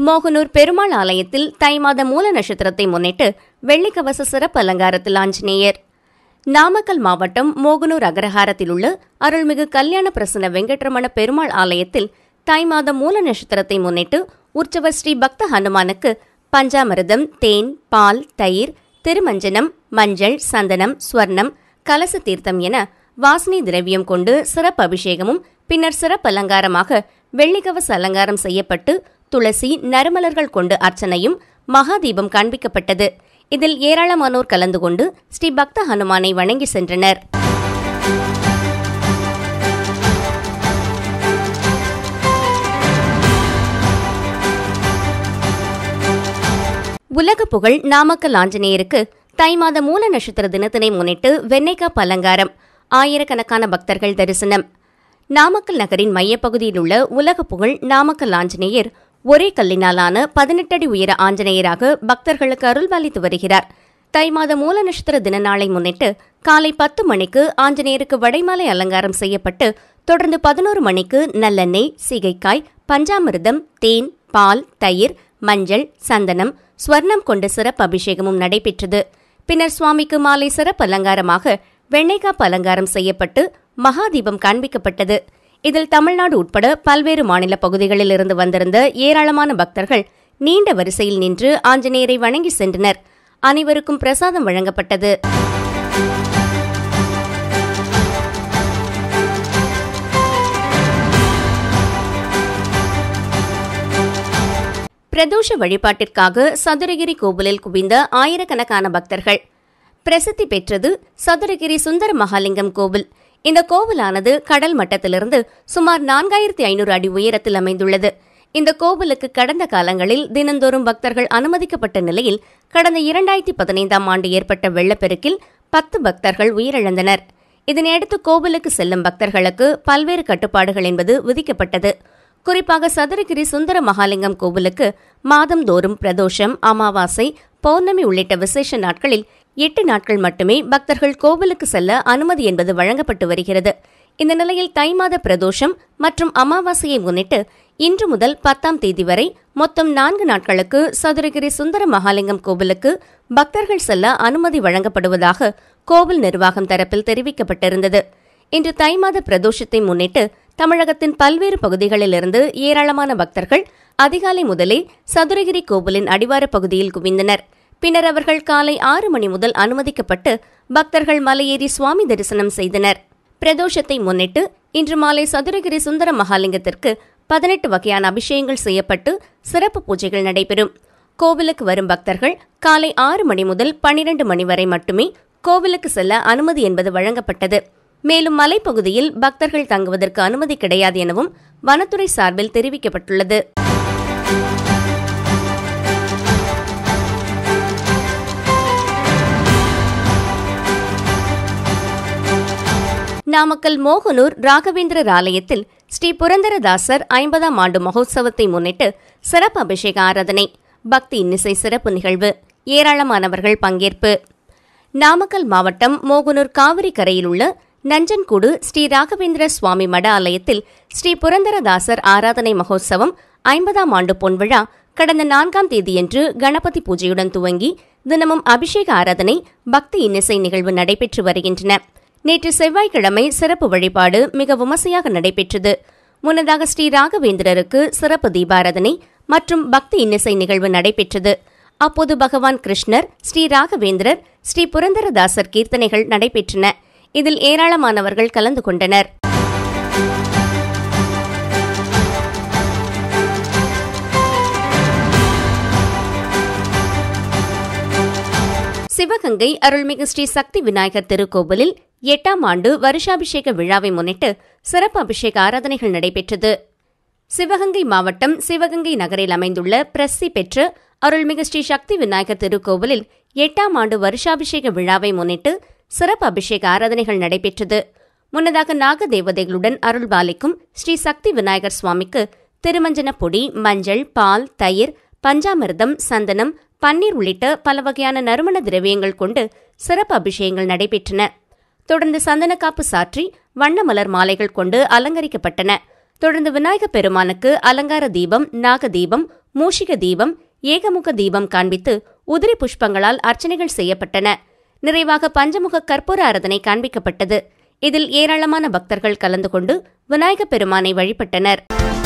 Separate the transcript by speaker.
Speaker 1: மோகனூர் பெருமாள் ஆலயத்தில் தை மாத மூல நட்சத்திரத்தை முன்னிட்டு வெள்ளிக்கவச சிறப்பு அலங்காரத்தில் ஆஞ்சநேயர் நாமக்கல் மாவட்டம் மோகனூர் அகரஹாரத்தில் உள்ள அருள்மிகு கல்யாண பிரசன்ன வெங்கட்ரமண பெருமாள் ஆலயத்தில் தை மாத மூல நட்சத்திரத்தை முன்னிட்டு உற்சவர் ஸ்ரீ பக்த ஹனுமானுக்கு பஞ்சாமிர்தம் தேன் பால் தயிர் திருமஞ்சனம் மஞ்சள் சந்தனம் ஸ்வர்ணம் கலச தீர்த்தம் என வாசனை திரவியம் கொண்டு சிறப்பு அபிஷேகமும் பின்னர் சிறப்பு அலங்காரமாக வெள்ளிக்கவச அலங்காரம் செய்யப்பட்டு துளசி நறுமலர்கள் கொண்டு அர்ச்சனையும் மகாதீபம் காண்பிக்கப்பட்டது இதில் ஏராளமானோர் கலந்து கொண்டு ஸ்ரீ பக்த ஹனுமானை வணங்கி சென்றனர் உலக புகழ் நாமக்கல் ஆஞ்சநேயருக்கு தை மாத மூல நட்சத்திர தினத்தினை முன்னிட்டு வெண்ணெய்க்காப் அலங்காரம் ஆயிரக்கணக்கான பக்தர்கள் தரிசனம் நாமக்கல் நகரின் மையப்பகுதியில் உள்ள உலக புகழ் நாமக்கல் ஆஞ்சநேயர் ஒரே கல்லினாலான பதினெட்டு அடி உயர ஆஞ்சநேயராக பக்தர்களுக்கு அருள்பாலித்து வருகிறார் தை மாத மூல நட்சத்திர தின நாளை முன்னிட்டு காலை பத்து மணிக்கு ஆஞ்சநேயருக்கு வடைமாலை அலங்காரம் செய்யப்பட்டு தொடர்ந்து பதினோரு மணிக்கு நல்லெண்ணெய் சீகைக்காய் பஞ்சாமிர்தம் தேன் பால் தயிர் மஞ்சள் சந்தனம் ஸ்வர்ணம் கொண்டு சிறப்பு அபிஷேகமும் நடைபெற்றது பின்னர் சுவாமிக்கு மாலை சிறப்பு அலங்காரமாக வெண்ணெய்காப்பு அலங்காரம் செய்யப்பட்டு மகாதீபம் காண்பிக்கப்பட்டது இதில் தமிழ்நாடு உட்பட பல்வேறு மாநில பகுதிகளில் இருந்து வந்திருந்த ஏராளமான பக்தர்கள் நீண்ட வரிசையில் நின்று ஆஞ்சநேயரை வணங்கி சென்றனர் அனைவருக்கும் பிரசாதம் வழங்கப்பட்டது பிரதோஷ வழிபாட்டிற்காக சதுரகிரி கோவிலில் குவிந்த ஆயிரக்கணக்கான பக்தர்கள் பிரசித்தி பெற்றது சதுரகிரி சுந்தர மகாலிங்கம் கோவில் இந்த கோவிலானது கடல் மட்டத்திலிருந்து சுமார் நான்காயிரத்தி ஐநூறு அடி உயரத்தில் அமைந்துள்ளது இந்த கோவிலுக்கு கடந்த காலங்களில் தினந்தோறும் பக்தர்கள் அனுமதிக்கப்பட்ட நிலையில் கடந்த இரண்டாயிரத்தி பதினைந்தாம் ஆண்டு ஏற்பட்ட வெள்ளப்பெருக்கில் பத்து பக்தர்கள் உயிரிழந்தனர் இதனையடுத்து கோவிலுக்கு செல்லும் பக்தர்களுக்கு பல்வேறு கட்டுப்பாடுகள் என்பது விதிக்கப்பட்டது குறிப்பாக சதுரகிரி சுந்தர மகாலிங்கம் கோவிலுக்கு மாதந்தோறும் பிரதோஷம் அமாவாசை பௌர்ணமி உள்ளிட்ட விசேஷ நாட்களில் எட்டு நாட்கள் மட்டுமே பக்தர்கள் கோவிலுக்கு செல்ல அனுமதி என்பது வழங்கப்பட்டு வருகிறது இந்த நிலையில் தை மாத பிரதோஷம் மற்றும் அமாவாசையை முன்னிட்டு இன்று முதல் பத்தாம் தேதி வரை மொத்தம் நான்கு நாட்களுக்கு சதுரகிரி சுந்தர மகாலிங்கம் கோவிலுக்கு பக்தர்கள் செல்ல அனுமதி வழங்கப்படுவதாக கோவில் நிர்வாகம் தரப்பில் தெரிவிக்கப்பட்டிருந்தது இன்று தை மாத பிரதோஷத்தை முன்னிட்டு தமிழகத்தின் பல்வேறு பகுதிகளிலிருந்து ஏராளமான பக்தர்கள் அதிகாலை முதலே சதுரகிரி கோவிலின் அடிவார பகுதியில் குவிந்தனர் பின்னர் அவர்கள் காலை ஆறு மணி முதல் அனுமதிக்கப்பட்டு பக்தர்கள் மலையேறி சுவாமி தரிசனம் செய்தனர் பிரதோஷத்தை முன்னிட்டு இன்று மாலை சதுரகிரி சுந்தர மகாலிங்கத்திற்கு பதினெட்டு வகையான அபிஷேகங்கள் செய்யப்பட்டு சிறப்பு பூஜைகள் நடைபெறும் கோவிலுக்கு வரும் பக்தர்கள் காலை ஆறு மணி முதல் பனிரெண்டு மணி வரை மட்டுமே கோவிலுக்கு செல்ல அனுமதி என்பது வழங்கப்பட்டது மேலும் மலைப்பகுதியில் பக்தர்கள் தங்குவதற்கு அனுமதி கிடையாது எனவும் வனத்துறை சார்பில் தெரிவிக்கப்பட்டுள்ளது நாமக்கல் மோகனூர் ராகவேந்திரர் ஆலயத்தில் ஸ்ரீ புரந்தரதாசர் ஐம்பதாம் ஆண்டு மகோத்சவத்தை முன்னிட்டு சிறப்பு அபிஷேக ஆராதனை பக்தி இன்னிசை சிறப்பு நிகழ்வு ஏராளமானவர்கள் பங்கேற்பு நாமக்கல் மாவட்டம் மோகனூர் காவிரி கரையில் உள்ள நஞ்சன்கூடு ஸ்ரீ ராகவேந்திர சுவாமி மட ஆலயத்தில் ஸ்ரீ புரந்தரதாசர் ஆராதனை மகோத்சவம் ஐம்பதாம் ஆண்டு பொன்விழா கடந்த நான்காம் தேதியன்று கணபதி பூஜையுடன் துவங்கி தினமும் அபிஷேக ஆராதனை பக்தி இன்னிசை நிகழ்வு நடைபெற்று வருகின்றன நேற்று செவ்வாய்க்கிழமை சிறப்பு வழிபாடு மிக விமர்சையாக நடைபெற்றது முன்னதாக ஸ்ரீ ராகவேந்திரருக்கு சிறப்பு தீபாராதனை மற்றும் பக்தி இன்னிசை நிகழ்வு நடைபெற்றது அப்போது பகவான் கிருஷ்ணர் ஸ்ரீ ராகவேந்திரர் ஸ்ரீ புரந்தரதாசர் கீர்த்தனைகள் நடைபெற்றன இதில் ஏராளமானவர்கள் கலந்து கொண்டனர் சிவகங்கை அருள்மிகு ஸ்ரீ சக்தி விநாயகர் திருக்கோவிலில் எட்டாம் ஆண்டு வருஷாபிஷேக விழாவை முன்னிட்டு சிறப்பு அபிஷேக ஆராதனைகள் நடைபெற்றது சிவகங்கை மாவட்டம் சிவகங்கை நகரில் அமைந்துள்ள பிரசி பெற்ற அருள்மிகு ஸ்ரீ சக்தி விநாயகர் திருக்கோவிலில் எட்டாம் ஆண்டு வருஷாபிஷேக விழாவை முன்னிட்டு சிறப்பு அபிஷேக ஆராதனைகள் நடைபெற்றது முன்னதாக நாக தேவதைகளுடன் அருள்பாலிக்கும் ஸ்ரீ சக்தி விநாயகர் சுவாமிக்கு திருமஞ்சன பொடி மஞ்சள் பால் தயிர் பஞ்சாமிர்தம் சந்தனம் பன்னீர் உள்ளிட்ட பல வகையான நறுமண திரவியங்கள் கொண்டு சிறப்பு அபிஷேகங்கள் நடைபெற்றன தொடர்ந்து சந்தனக்காப்பு சாற்றி வண்ண மலர் மாலைகள் கொண்டு அலங்கரிக்கப்பட்டன தொடர்ந்து விநாயகப் பெருமானுக்கு அலங்கார தீபம் நாக தீபம் மூஷிக தீபம் ஏகமுக தீபம் காண்பித்து உதிரி புஷ்பங்களால் அர்ச்சனைகள் செய்யப்பட்டன நிறைவாக பஞ்சமுக கற்பூர ஆராதனை காண்பிக்கப்பட்டது இதில் ஏராளமான பக்தர்கள் கலந்து கொண்டு விநாயகப் பெருமானை வழிபட்டனர்